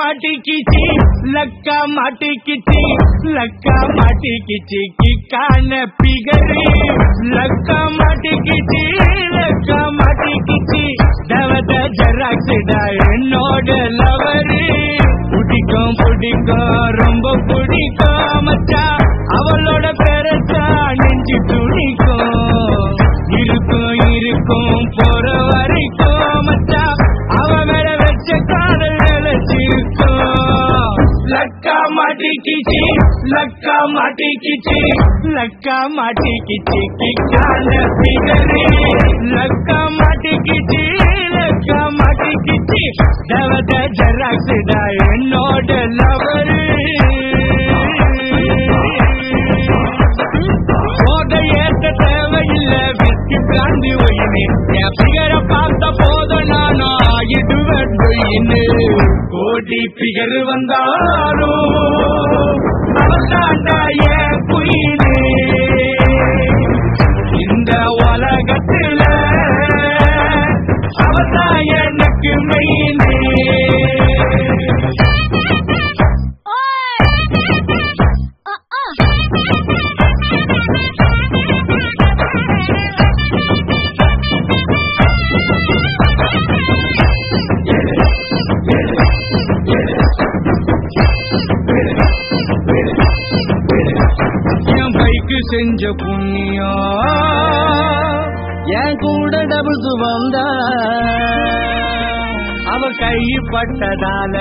மாட்டிக்கிச்சு லக்கா மாட்டிக்கிச்சு லக்கா மாட்டிக்கிச்சு கிக்கான பிகரு லக்கா மாட்டிக்கிச்சு லக்கா மாட்டிக்கிச்சு தவத ஜெராக்ஸ்டா என்னோட லவரு பிடிக்கும் பிடிக்கும் ரொம்ப பிடிக்கும் மச்சான் அவளோட பெருசா நெஞ்சு துடிக்கும் இருக்கும் இருக்கும் போற வரைக்கும் மச்சான் அவ மேல வச்ச காதல் நிலைச்சிருக்கும் லக்கா மாட்டிக்கிச்சு லக்கா மாட்டிக்கிச்சு லக்கா மாட்டிக்கிச்சு கிக்கான பிகரு லக்கா மாட்டிக்கிச்சு லக்கா மாட்டிக்கிச்சு தவத ஜெராக்ஸ்டா என்னோட லவரு போத ஏத்த தேவையில்ல விஸ்கி பிராந்தி ஒயினு என் பிகர பார்த்த போத நான் ஆயிடுவேன் ஒயினு கோடி பிகர் வந்தாலும் அவதாண்டா என் குயினு இந்த உலகத்துல அவதான் எனக்கு மெயினே என் பைக்கு செஞ்ச புண்ணியம் என் கூட டபுள்ஸ் வந்தா அவ கை பட்டதால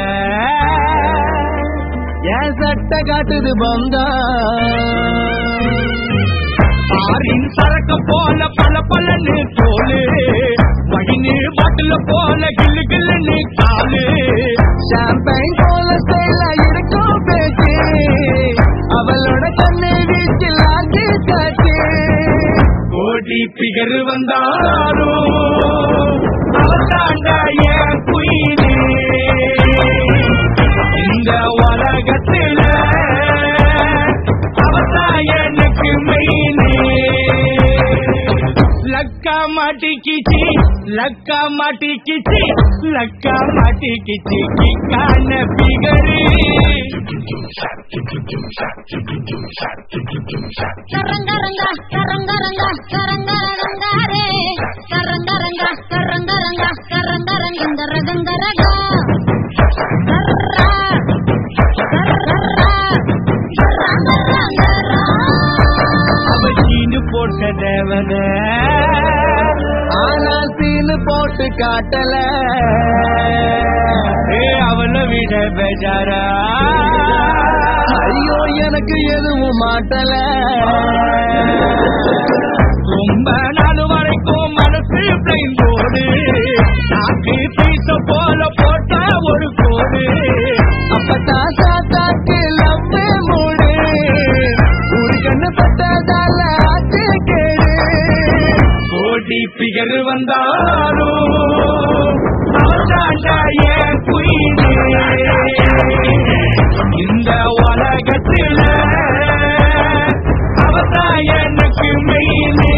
என் சட்டை காட்டுது பந்தா ஆரின் சரக்க போல பல பலன்னு தோலு வடினு பாட்டில போல கில்லு கில்லுன்னு காலு ஷாம்பைன் போல ஸ்டைலா இருக்கும் பேச்சு அவளோட கண்ணு வீச்சில் ஆட்டி காட்டு கோடி பிகர் வந்தாலும் அவதாண்டா என் குயினே இந்த உலகத்துல அவதான் எனக்கு மெயினே லக்கா மாட்டிக்கிச்சு லக்கா மாட்டிக்கிச்சு லக்கா மாட்டிக்கிச்சு கிக்கான பிகரு கரங்கரங்க கரங்கரங்க கரங்கரங்காரே கரங்கரங்க கரங்கரங்க கரங்கரங்க ரகங்கரக அவ சீனு போட்ட தேவன ஆனா சீனு போட்டு காட்டல ஏ அவளை விட பேஜாரா ஐயோ எனக்கு எதுவும் மாட்டல ரொம்ப நாள் வரைக்கும் மனசு பிளைன் போடு நாக்கு பீச போல போட்டா ஒரு கோடு அப்பதான் சாத்தாக்கு லவ்வே மூடு ஒரு கண்ணு பட்டதால ஆச்சு கேடு கோடி பிகர் வந்தாலும் அவதாண்டா என் குயினே இந்த உலகத்துல அவதான் எனக்கு மெயினே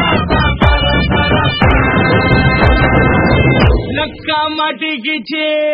லக்கா மாட்டிக்கிச்சு